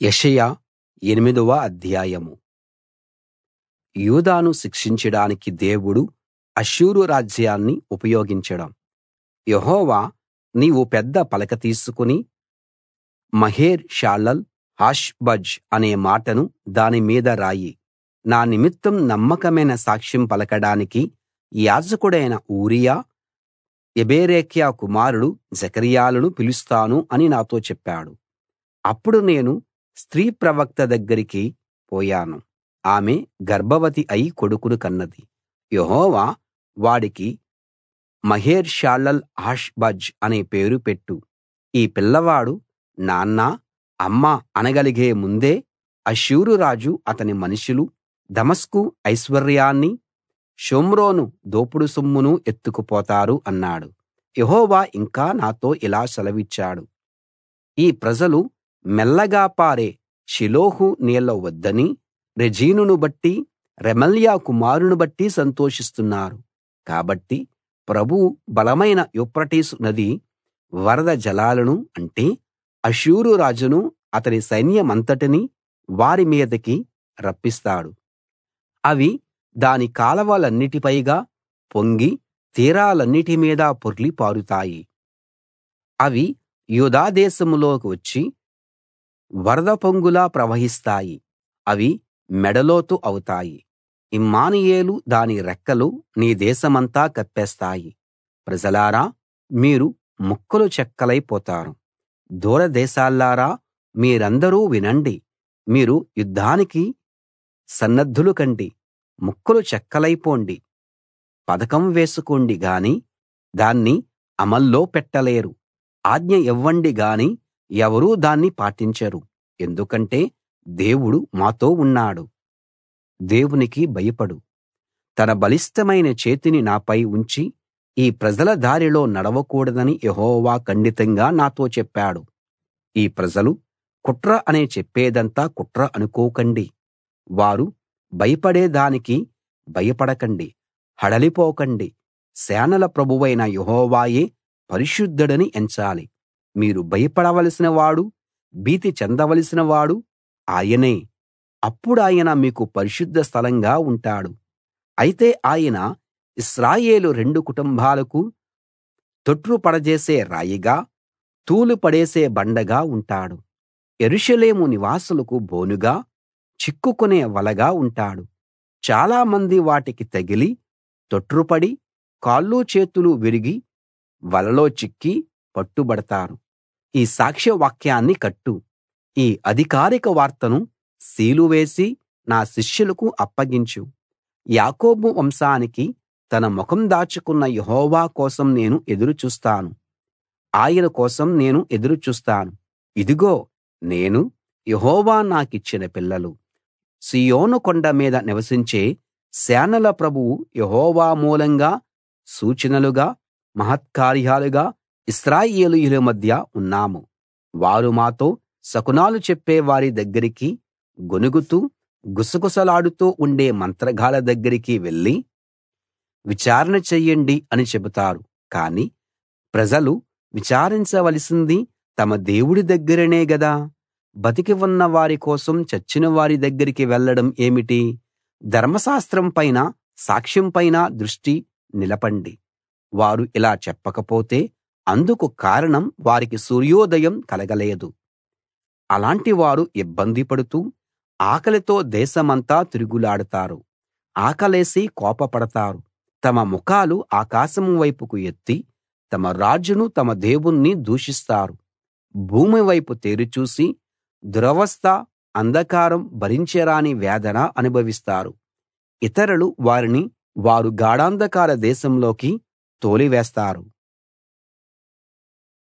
యెషయా ఎనిమిదవ అధ్యాయం యూదాను శిక్షించడానికి దేవుడు అష్షూరు రాజ్యాన్ని ఉపయోగించడం యెహోవా నీవు పెద్ద పలక తీసుకుని మహేర్ షాలాల్ హాష్ బజ్ అనే మాటను దాని మీద రాయి నా నిమిత్తం నమ్మకమైన సాక్ష్యం పలకడానికి యాజకుడైన ఊరియా యెబెరెక్యా కుమారుడు జెకర్యాలను పిలుస్తాను అని నాతో చెప్పాడు అప్పుడు నేను స్త్రీ ప్రవక్త దగ్గరికి పోయాను ఆమె గర్భవతి అయి కొడుకును కన్నది యెహోవా వాడికి మహేర్ షాలాల్ హాష్ బజ్ అనే పేరు పెట్టు ఈ పిల్లవాడు నాన్నా అమ్మా అనగలిగే ముందే అష్షూరు రాజు అతని మనుషులు దమస్కు ఐశ్వర్యాన్ని షోమ్రోను దోపుడు సొమ్మును ఎత్తుకుపోతారు అన్నాడు యెహోవా ఇంకా నాతో ఇలా సెలవిచ్చాడు ఈ ప్రజలు మెల్లగా పారే షిలోహు నీళ్ల వద్దనీ రెజీనును బట్టి రెమల్యా కుమారుని బట్టి సంతోషిస్తున్నారు కాబట్టి ప్రభువు బలమైన యూఫ్రటీసు నది వరద జలాలను అంటే అష్షూరు రాజును అతని సైన్యమంతటినీ వారి మీదకి రప్పిస్తాడు అవి దాని కాలవలన్నిటిపైగా పొంగి తీరాలన్నిటి మీద పొర్లి పారుతాయి అవి యూదా దేశంలోకి వచ్చి వరద పొంగులా ప్రవహిస్తాయి అవి మెడలోతు అవుతాయి ఇమ్మానుయేలు దాని రెక్కలు నీ దేశమంతా కప్పేస్తాయి ప్రజలారా మీరు ముక్కలు చెక్కలైపోతారు దూర దేశాల్లారా మీరందరూ వినండి మీరు యుద్ధానికి సన్నద్ధులు కండి ముక్కలు చెక్కలైపోండి పథకం వేసుకోండి గాని దాన్ని అమల్లో పెట్టలేరు ఆజ్ఞ ఇవ్వండి గాని ఎవరూ దాన్ని పాటించరు ఎందుకంటే దేవుడు మాతో ఉన్నాడు దేవునికి భయపడు తన బలిష్టమైన చేతిని నాపై ఉంచి ఈ ప్రజల దారిలో నడవకూడదని యెహోవా ఖండితంగా నాతో చెప్పాడు ఈ ప్రజలు కుట్ర అనే చెప్పేదంతా కుట్ర అనుకోకండి వారు భయపడే దానికి భయపడకండి హడలిపోకండి సేనల ప్రభువైన యెహోవాయే పరిశుద్ధుడని ఎంచాలి మీరు భయపడవలసిన వాడు భీతి చెందవలసిన వాడు ఆయనే అప్పుడాయన మీకు పరిశుద్ధ స్థలంగా ఉంటాడు అయితే ఆయన ఇశ్రాయేలు రెండు కుటుంబాలకు తొట్రుపడజేసే రాయిగా తూలు పడేసే బండగా ఉంటాడు యెరూషలేము నివాసులకు బోనుగా చిక్కుకునే వలగా ఉంటాడు చాలామంది వాటికి తగిలి తొట్రుపడి కాళ్ళు చేతులు విరిగి వలలో చిక్కి పట్టుబడతారు ఈ సాక్ష్య వాక్యాన్ని కట్టు ఈ అధికారిక వార్తను సీలు వేసి నా శిష్యులకు అప్పగించు యాకోబు వంశానికి తన ముఖం దాచుకున్న యెహోవా కోసం నేను ఎదురు చూస్తాను ఆయన కోసం నేను ఎదురు చూస్తాను ఇదిగో నేను యెహోవా నాకిచ్చిన పిల్లలు సీయోను కొండ మీద నివసించే సేనల ప్రభువు యెహోవా మూలంగా సూచనలుగా మహత్కార్యాలుగా ఇశ్రాయేలీయుల మధ్య ఉన్నాము వారు మాతో శకునాలు చెప్పే వారి దగ్గరికి గొణుగుతూ గుసగుసలాడుతూ ఉండే మంత్రగాళ్ళ దగ్గరికి వెళ్లి విచారణ చెయ్యండి అని చెబుతారు కాని ప్రజలు విచారించవలసింది తమ దేవుడి దగ్గరనే గదా బతికి ఉన్న వారి కోసం చచ్చిన వారి దగ్గరికి వెళ్ళడం ఏమిటి ధర్మశాస్త్రం పైన సాక్ష్యం పైన దృష్టి నిలపండి వారు ఇలా చెప్పకపోతే అందుకు కారణం వారికి సూర్యోదయం కలగలేదు అలాంటి వారు ఇబ్బంది పడుతూ ఆకలితో దేశమంతా తిరుగులాడతారు ఆకలేసి కోపపడతారు తమ ముఖాలు ఆకాశం వైపుకు ఎత్తి తమ రాజును తమ దేవుణ్ణి దూషిస్తారు భూమి వైపు తేరిచూసి దురవస్థ అంధకారం భరించరాని వేదన అనుభవిస్తారు ఇతరులు వారిని వారు గాఢాంధకార దేశంలోకి తోలివేస్తారు